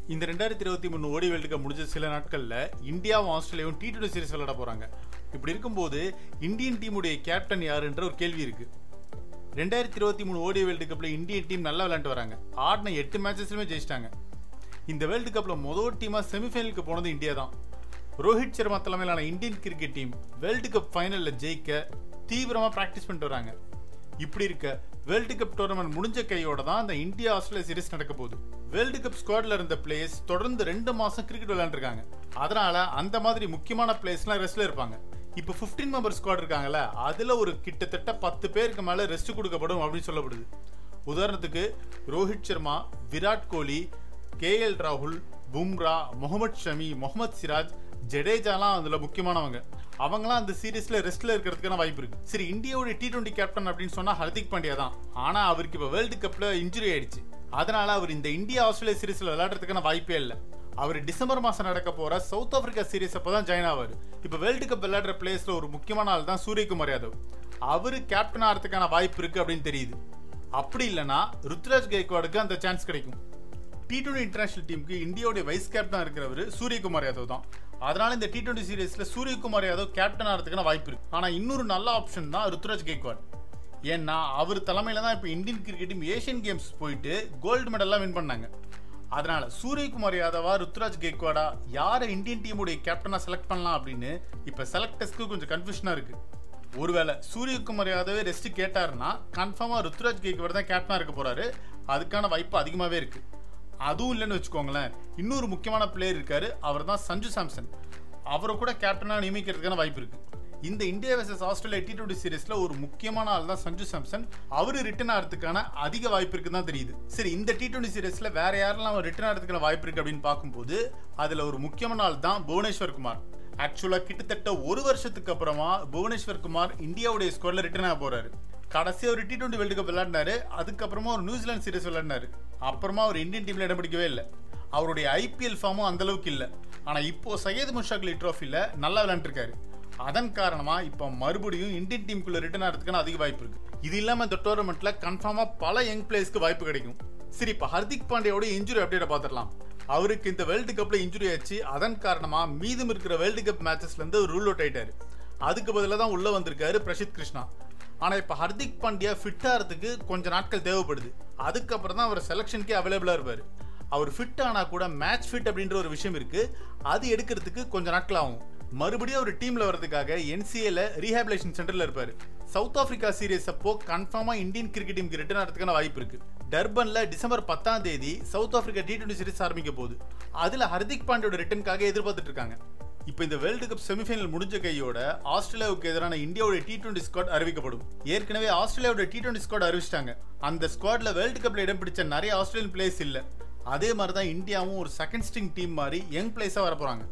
இந்த ரெண்டாயிரத்தி இருபத்தி மூணு ஓடி வேர்ல்டு கப் முடிஞ்ச சில நாட்களில் இந்தியாவும் ஆஸ்திரேலியாவும் டி டுவெண்டி சீரிஸ் விளையாட போகிறாங்க இப்படி இருக்கும்போது இந்தியன் டீமுடைய கேப்டன் யாருன்ற ஒரு கேள்வி இருக்கு ரெண்டாயிரத்தி இருபத்தி மூணு ஓடி வேர்ல்டு கப்பில் இந்தியன் டீம் நல்லா விளையாண்டு வராங்க ஆடின எட்டு மேட்சஸ்லுமே ஜெயிச்சிட்டாங்க இந்த வேர்ல்டு கப்பில் முதல் டீமாக செமிஃபைனலுக்கு போனது இந்தியா தான் ரோஹித் சர்மா தலைமையிலான Indian cricket team world cup ஃபைனலில் ஜெயிக்க தீவிரமாக ப்ராக்டிஸ் பண்ணிட்டு வராங்க இப்படி இருக்க வேர்ல்டு கப் டோர்னமெண்ட் முடிஞ்ச கையோட தான் இந்த இந்தியா ஆஸ்திரேலியா சீரிஸ் நடக்க போகுது வேர்ல்டு கப் ஸ்குவாட்ல இருந்த பிளேயர்ஸ் தொடர்ந்து ரெண்டு மாசம் கிரிக்கெட் விளையாண்டுருக்காங்க அதனால அந்த மாதிரி முக்கியமான பிளேயர்ஸ்லாம் ரெஸ்ட்ல இருப்பாங்க இப்போ 15 மெம்பர் ஸ்குவாட் இருக்காங்கல்ல அதுல ஒரு கிட்டத்தட்ட பத்து பேருக்கு மேல ரெஸ்ட் கொடுக்கப்படும் அப்படின்னு சொல்லப்படுது உதாரணத்துக்கு ரோஹித் சர்மா விராட் கோலி கே எல் ராகுல் பும்ரா முகமது ஷமி முகமது சிராஜ் ஜடேஜாலாம் அதுல முக்கியமானவங்க அவங்களாம் அந்த சீரீஸ்ல ரெஸ்ட்ல இருக்கிறதுக்கான வாய்ப்பு இருக்கு சரி இந்தியாவுடைய டி டுவெண்ட்டி கேப்டன் அப்படின்னு சொன்னா ஹர்திக் பாண்டியா தான் ஆனா அவருக்கு இப்ப வேர்ல்டு கப்ல இன்ஜுரி ஆயிடுச்சு அதனால அவர் இந்த இந்தியா ஆஸ்திரேலியா சீரீஸ்ல விளையாடுறதுக்கான வாய்ப்பே இல்லை அவர் டிசம்பர் மாசம் நடக்க போற சவுத் ஆப்பிரிக்கா சீரீஸ் அப்பதான் ஜாயின் ஆவார் இப்ப வேர்ல்டு கப் விளையாடுற பிளேயர்ஸ்ல ஒரு முக்கியமான ஆள் தான் சூரியகுமார் யாதவ் அவரு கேப்டன் ஆகிறதுக்கான வாய்ப்பு இருக்கு அப்படின்னு தெரியுது அப்படி இல்லைன்னா ருத்ராஜ் கைக்வாடுக்கு அந்த சான்ஸ் கிடைக்கும் டி டுவெண்டி இன்டர்நேஷனல் டீமுக்கு இந்தியாவுடைய வைஸ் கேப்டன் இருக்கிறவர் சூரியகுமார் யாதவ் தான் அதனால இந்த டி டுவெண்டி சீரீஸ்ல சூரியகுமார் யாதவ் கேப்டன் ஆகிறதுக்கான வாய்ப்பு இருக்கு ஆனா இன்னொரு நல்ல ஆப்ஷன் தான் ருத்ராஜ் கைக்வாட் ஏன்னா அவர் தலைமையில தான் இப்போ Indian cricket team Asian Games போயிட்டு கோல்டு மெடல்லாம் வின் பண்ணாங்க அதனால சூரியகுமார் யாதவா ருத்ராஜ் கெய்க்வாடா யாரை இந்தியன் டீமுடைய கேப்டனா செலக்ட் பண்ணலாம் அப்படின்னு இப்ப செலக்டர்ஸ்க்கு கொஞ்சம் கன்ஃபியூஷனா இருக்கு ஒருவேளை சூரியகுமார் யாதவே ரெஸ்ட் கேட்டாருன்னா கன்ஃபார்மா ருத்ராஜ் கெய்க்வாட் தான் கேப்டனா இருக்க போறாரு அதுக்கான வாய்ப்பு அதிகமாவே இருக்கு அதுவும் இல்லைன்னு வச்சுக்கோங்களேன் இன்னொரு முக்கியமான பிளேயர் இருக்காரு அவர் தான் சஞ்சு சாம்சன் அவரை கூட கேப்டனா நியமிக்கிறதுக்கான வாய்ப்பு இருக்கு இந்த India versus Australia T twenty சீரிஸ்ல ஒரு முக்கியமான ஆள் தான் சஞ்சு சாம்சன் அவரு ரிட்டர்ன் ஆகிறதுக்கான அதிக வாய்ப்பு இருக்குன்னு தான் தெரியுது சரி இந்த டி டுவெண்டி சீரிஸ்ல வேற யாரெல்லாம் ரிட்டர்ன் ஆகிறதுக்கான வாய்ப்பு இருக்கு அப்படின்னு பார்க்கும்போது அதுல ஒரு முக்கியமான ஆள் தான் புவனேஸ்வர் குமார் ஆக்சுவலா கிட்டத்தட்ட ஒரு வருஷத்துக்கு அப்புறமா புவனேஸ்வர் குமார் இந்தியாவுடைய ஸ்குவாட்ல ரிட்டர்ன் ஆக போறாரு கடைசி ஒரு டி டுவெண்டி வேர்ல்டு கப் விளையாடினாரு அதுக்கப்புறமா ஒரு நியூசிலாந்து சீரிஸ் விளையாடினாரு அப்புறமா அவர் இந்தியன் டீம்ல இடம் பிடிக்கவே இல்லை அவருடைய ஐபிஎல் ஃபார்மும் அந்த அளவுக்கு இல்லை ஆனா இப்போ சையத் முஷாக் அலி ட்ரோஃபில நல்லா விளையாண்டுருக்காரு அதன் காரணமா இப்போ மறுபடியும் இந்தியன் டீமுக்குள்ள ரிட்டர்ன் ஆகிறதுக்கான அதிக வாய்ப்பு இருக்கு இது இல்லாம இந்த டோர்னமெண்ட்ல கன்ஃபார்மா பல யங் பிளேயர்ஸ்க்கு வாய்ப்பு கிடைக்கும் சரி இப்போ ஹர்திக் பாண்டியாவோட இன்ஜுரி அப்டேட்டை பார்த்துடலாம் அவருக்கு இந்த வேர்ல்டு கப்ல இன்ஜுரி ஆச்சு அதன் காரணமா மீதம் இருக்கிற வேர்ல்டு கப் மேட்சஸ்ல இருந்து ரூல் அவுட் ஆயிட்டாரு அதுக்கு பதிலாக தான் உள்ள வந்திருக்காரு பிரசித் கிருஷ்ணா ஆனா இப்ப ஹர்திக் பாண்டியா ஃபிட் ஆகிறதுக்கு கொஞ்ச நாட்கள் தேவைப்படுது அதுக்கப்புறம் தான் அவர் செலெக்ஷனுக்கே அவைலபிளா இருப்பாரு அவர் ஃபிட் ஆனா கூட மேட்ச் ஃபிட் அப்படின்ற ஒரு விஷயம் இருக்கு அது எடுக்கிறதுக்கு கொஞ்ச நாட்கள் ஆகும் மறுபடியும் அவர் டீம்ல வர்றதுக்காக என்சிஏல ரீஹாபிலேஷன் சென்டர்ல இருப்பாரு சவுத் ஆப்பிரிக்கா சீரியஸ் அப்போ கன்ஃபார்மா இந்தியன் கிரிக்கெட் டீமுக்கு ரிட்டர்ன் ஆகிறதுக்கான வாய்ப்பு இருக்கு டர்பன்ல டிசம்பர் பத்தாம் தேதி South Africa T twenty series ஆரம்பிக்க போகுது அதுல ஹர்திக் பாண்டியோட ரிட்டர்னுக்காக எதிர்பார்த்துட்டு இருக்காங்க இப்போ இந்த வேர்ல்டு கப் செமிஃபைனல் முடிஞ்ச கையோட ஆஸ்திரேலியாவுக்கு எதிரான இந்தியாவோட டி டுவெண்டி ஸ்குவாட் அறிவிக்கப்படும் ஏற்கனவே ஆஸ்திரேலியாவோட டி டுவெண்டி ஸ்குவாட் அறிவிச்சிட்டாங்க அந்த ஸ்குவாட்ல வேர்ல்டு கப்ல இடம் பிடிச்ச நிறைய ஆஸ்திரேலியன் பிளேயர்ஸ் இல்ல அதே மாதிரி தான் இந்தியாவும் ஒரு செகண்ட் ஸ்ட்ரிங் டீம் மாதிரி யங் பிளேயர்ஸாக வர போறாங்க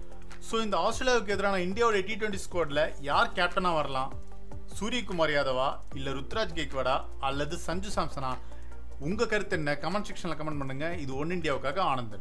ஸோ இந்த ஆஸ்திரேலியாவுக்கு எதிரான இந்தியாவோட டி டுவெண்டி ஸ்குவாட்ல யார் கேப்டனா வரலாம் சூரியகுமார் யாதவா இல்ல ருத்ராஜ் கேக்வாடா அல்லது சஞ்சு சாம்சனா உங்க கருத்து என்ன கமெண்ட் செக்ஷன்ல கமெண்ட் பண்ணுங்க இது ஒன் இந்தியாவுக்காக ஆனந்தன்